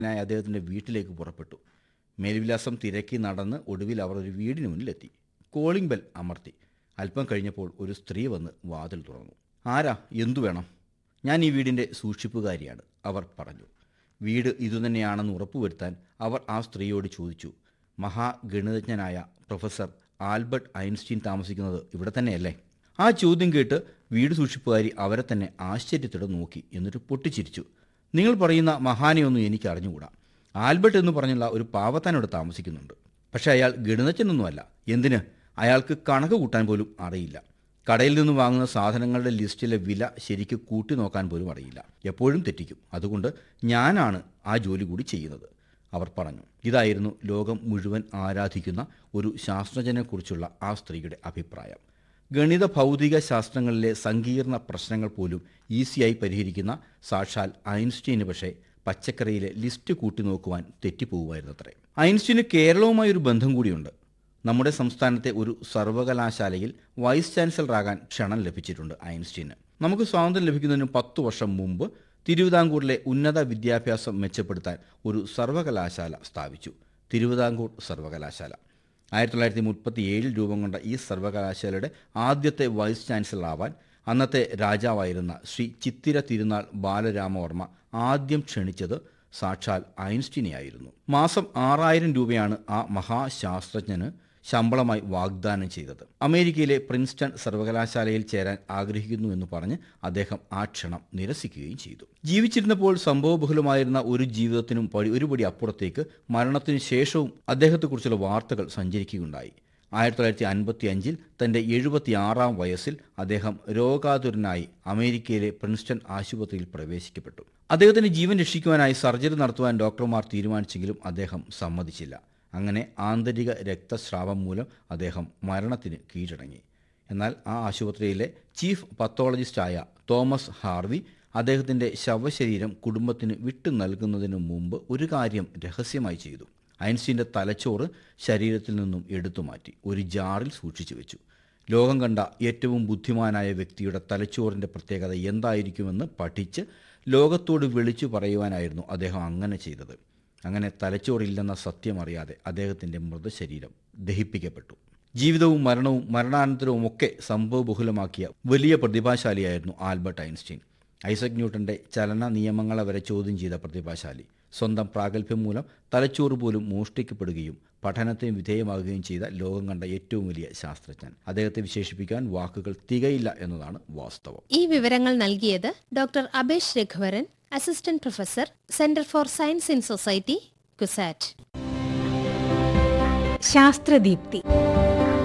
നായി അദ്ദേഹത്തിൻ്റെ വീട്ടിലേക്ക് പുറപ്പെട്ടു മേൽവിലാസം തിരക്കി നടന്ന് ഒടുവിൽ അവർ ഒരു വീടിന് മുന്നിലെത്തി കോളിംഗ് ബെൽ അമർത്തി അല്പം കഴിഞ്ഞപ്പോൾ ഒരു സ്ത്രീ വന്ന് വാതിൽ തുറന്നു ആരാ എന്തു വേണം ഞാൻ ഈ വീടിൻ്റെ സൂക്ഷിപ്പുകാരിയാണ് അവർ പറഞ്ഞു വീട് ഇതുതന്നെയാണെന്ന് ഉറപ്പുവരുത്താൻ അവർ ആ സ്ത്രീയോട് ചോദിച്ചു മഹാഗണിതജ്ഞനായ പ്രൊഫസർ ആൽബർട്ട് ഐൻസ്റ്റീൻ താമസിക്കുന്നത് ഇവിടെ തന്നെയല്ലേ ആ ചോദ്യം കേട്ട് വീട് സൂക്ഷിപ്പുകാരി അവരെ തന്നെ ആശ്ചര്യത്തോടെ നോക്കി എന്നിട്ട് പൊട്ടിച്ചിരിച്ചു നിങ്ങൾ പറയുന്ന മഹാനെയൊന്നും എനിക്ക് അറിഞ്ഞുകൂടാ ആൽബർട്ട് എന്ന് പറഞ്ഞുള്ള ഒരു പാവത്താനോട് താമസിക്കുന്നുണ്ട് പക്ഷേ അയാൾ ഗണിതജ്ഞനൊന്നുമല്ല എന്തിന് അയാൾക്ക് കണക്ക് കൂട്ടാൻ പോലും അറിയില്ല കടയിൽ നിന്ന് വാങ്ങുന്ന സാധനങ്ങളുടെ ലിസ്റ്റിലെ വില ശരിക്ക് കൂട്ടി നോക്കാൻ പോലും അറിയില്ല എപ്പോഴും തെറ്റിക്കും അതുകൊണ്ട് ഞാനാണ് ആ ജോലി കൂടി ചെയ്യുന്നത് അവർ പറഞ്ഞു ഇതായിരുന്നു ലോകം മുഴുവൻ ആരാധിക്കുന്ന ഒരു ശാസ്ത്രജ്ഞനെക്കുറിച്ചുള്ള ആ സ്ത്രീയുടെ അഭിപ്രായം ഗണിത ഭൗതിക ശാസ്ത്രങ്ങളിലെ സങ്കീർണ പ്രശ്നങ്ങൾ പോലും ഈസിയായി പരിഹരിക്കുന്ന സാക്ഷാൽ ഐൻസ്റ്റീന് പക്ഷേ പച്ചക്കറിയിലെ ലിസ്റ്റ് കൂട്ടി നോക്കുവാൻ തെറ്റിപ്പോകുമായിരുന്നത്രേ ഐൻസ്റ്റീന് കേരളവുമായി ഒരു ബന്ധം കൂടിയുണ്ട് നമ്മുടെ സംസ്ഥാനത്തെ ഒരു സർവകലാശാലയിൽ വൈസ് ചാൻസലറാകാൻ ക്ഷണം ലഭിച്ചിട്ടുണ്ട് ഐൻസ്റ്റീന് നമുക്ക് സ്വാതന്ത്ര്യം ലഭിക്കുന്നതിന് പത്തു വർഷം മുമ്പ് തിരുവിതാംകൂറിലെ ഉന്നത വിദ്യാഭ്യാസം മെച്ചപ്പെടുത്താൻ ഒരു സർവകലാശാല സ്ഥാപിച്ചു തിരുവിതാംകൂർ സർവകലാശാല ആയിരത്തി തൊള്ളായിരത്തി മുപ്പത്തി ഏഴിൽ രൂപം കൊണ്ട ഈ സർവകലാശാലയുടെ ആദ്യത്തെ വൈസ് ചാൻസലറാവാൻ അന്നത്തെ രാജാവായിരുന്ന ശ്രീ ചിത്തിര തിരുനാൾ ബാലരാമവർമ്മ ആദ്യം ക്ഷണിച്ചത് സാക്ഷാൽ ഐൻസ്റ്റീനെയായിരുന്നു മാസം ആറായിരം രൂപയാണ് ആ മഹാശാസ്ത്രജ്ഞന് ശമ്പളമായി വാഗ്ദാനം ചെയ്തത് അമേരിക്കയിലെ പ്രിൻസ്റ്റൺ സർവകലാശാലയിൽ ചേരാൻ ആഗ്രഹിക്കുന്നു എന്ന് പറഞ്ഞ് അദ്ദേഹം ആ ക്ഷണം നിരസിക്കുകയും ചെയ്തു ജീവിച്ചിരുന്നപ്പോൾ സംഭവബഹുലമായിരുന്ന ഒരു ജീവിതത്തിനും പടി ഒരുപടി അപ്പുറത്തേക്ക് മരണത്തിനു ശേഷവും അദ്ദേഹത്തെക്കുറിച്ചുള്ള വാർത്തകൾ സഞ്ചരിക്കുകയുണ്ടായി ആയിരത്തി തൊള്ളായിരത്തി അൻപത്തി അഞ്ചിൽ തൻ്റെ എഴുപത്തിയാറാം വയസ്സിൽ അദ്ദേഹം രോഗാതുരനായി അമേരിക്കയിലെ പ്രിൻസ്റ്റൺ ആശുപത്രിയിൽ പ്രവേശിക്കപ്പെട്ടു അദ്ദേഹത്തിന് ജീവൻ രക്ഷിക്കുവാനായി സർജറി നടത്തുവാൻ ഡോക്ടർമാർ തീരുമാനിച്ചെങ്കിലും അദ്ദേഹം സമ്മതിച്ചില്ല അങ്ങനെ ആന്തരിക രക്തസ്രാവം മൂലം അദ്ദേഹം മരണത്തിന് കീഴടങ്ങി എന്നാൽ ആ ആശുപത്രിയിലെ ചീഫ് പത്തോളജിസ്റ്റായ തോമസ് ഹാർവി അദ്ദേഹത്തിൻ്റെ ശവശരീരം കുടുംബത്തിന് വിട്ടു നൽകുന്നതിന് മുമ്പ് ഒരു കാര്യം രഹസ്യമായി ചെയ്തു ഐൻസ്റ്റീൻ്റെ തലച്ചോറ് ശരീരത്തിൽ നിന്നും എടുത്തു മാറ്റി ഒരു ജാറിൽ സൂക്ഷിച്ചു വെച്ചു ലോകം കണ്ട ഏറ്റവും ബുദ്ധിമാനായ വ്യക്തിയുടെ തലച്ചോറിൻ്റെ പ്രത്യേകത എന്തായിരിക്കുമെന്ന് പഠിച്ച് ലോകത്തോട് വിളിച്ചു പറയുവാനായിരുന്നു അദ്ദേഹം അങ്ങനെ ചെയ്തത് അങ്ങനെ തലച്ചോറില്ലെന്ന സത്യം അറിയാതെ അദ്ദേഹത്തിൻ്റെ മൃതശരീരം ദഹിപ്പിക്കപ്പെട്ടു ജീവിതവും മരണവും മരണാനന്തരവും ഒക്കെ സംഭവബഹുലമാക്കിയ വലിയ പ്രതിഭാശാലിയായിരുന്നു ആൽബർട്ട് ഐൻസ്റ്റീൻ ഐസക് ന്യൂട്ടന്റെ ചലന നിയമങ്ങളെ വരെ ചോദ്യം ചെയ്ത പ്രതിഭാശാലി സ്വന്തം പ്രാഗൽഭ്യം മൂലം തലച്ചോറ് പോലും മോഷ്ടിക്കപ്പെടുകയും പഠനത്തിന് വിധേയമാകുകയും ചെയ്ത ലോകം കണ്ട ഏറ്റവും വലിയ ശാസ്ത്രജ്ഞൻ അദ്ദേഹത്തെ വിശേഷിപ്പിക്കാൻ വാക്കുകൾ തികയില്ല എന്നതാണ് വാസ്തവം ഈ വിവരങ്ങൾ നൽകിയത് doctor Abesh Raghuvaran assistant professor centre for science in society CUSAT ശാസ്ത്രദീപ്തി